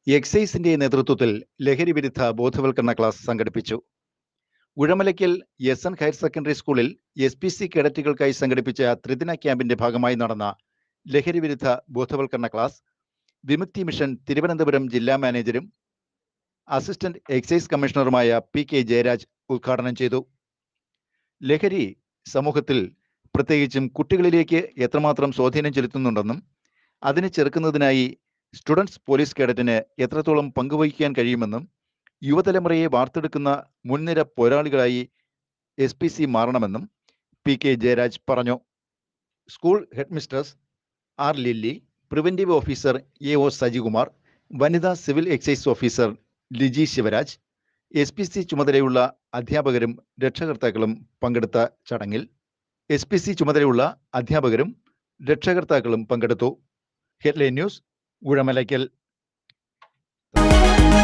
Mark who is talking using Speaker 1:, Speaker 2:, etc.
Speaker 1: എക്സൈസിന്റെ നേതൃത്വത്തിൽ ലഹരി വിരുദ്ധ ബോധവൽക്കരണ ക്ലാസ് സംഘടിപ്പിച്ചു Uzhamalaykkal S N higher secondary സ്കൂളിൽ എസ് പി സി കേഡറ്റുകൾക്കായി സംഘടിപ്പിച്ച ത്രിദിന ക്യാമ്പിന്റെ ഭാഗമായി നടന്ന ലഹരി വിരുദ്ധ ബോധവൽക്കരണ ക്ലാസ് വിമുക്തി മിഷൻ തിരുവനന്തപുരം ജില്ലാ മാനേജരും അസിസ്റ്റന്റ് എക്സൈസ് കമ്മീഷണറുമായ പി കെ ജയരാജ് ഉദ്ഘാടനം ചെയ്തു ലഹരി സമൂഹത്തിൽ പ്രത്യേകിച്ചും കുട്ടികളിലേക്ക് എത്രമാത്രം സ്വാധീനം ചെലുത്തുന്നുണ്ടെന്നും അതിനെ ചെറുക്കുന്നതിനായി സ്റ്റുഡൻസ് പോലീസ് കേഡറ്റിന് എത്രത്തോളം പങ്കുവഹിക്കാൻ കഴിയുമെന്നും യുവതലമുറയെ വാർത്തെടുക്കുന്ന മുൻനിര പോരാളികളായി എസ് പി സി മാറണമെന്നും പി കെ ജയരാജ് പറഞ്ഞു school headmistress R Lilly preventive officer A O Sajikumar വനിതാ civil excise officer Liji Sivaraj S P C ചുമതലയുള്ള അധ്യാപകരും രക്ഷകർത്താക്കളും പങ്കെടുത്ത ചടങ്ങിൽ എസ് പി സി ചുമതലയുള്ള അധ്യാപകരും രക്ഷകർത്താക്കളും പങ്കെടുത്തു ഹെഡ്ലൈൻ ന്യൂസ് ഉഴമലയ്ക്കൽ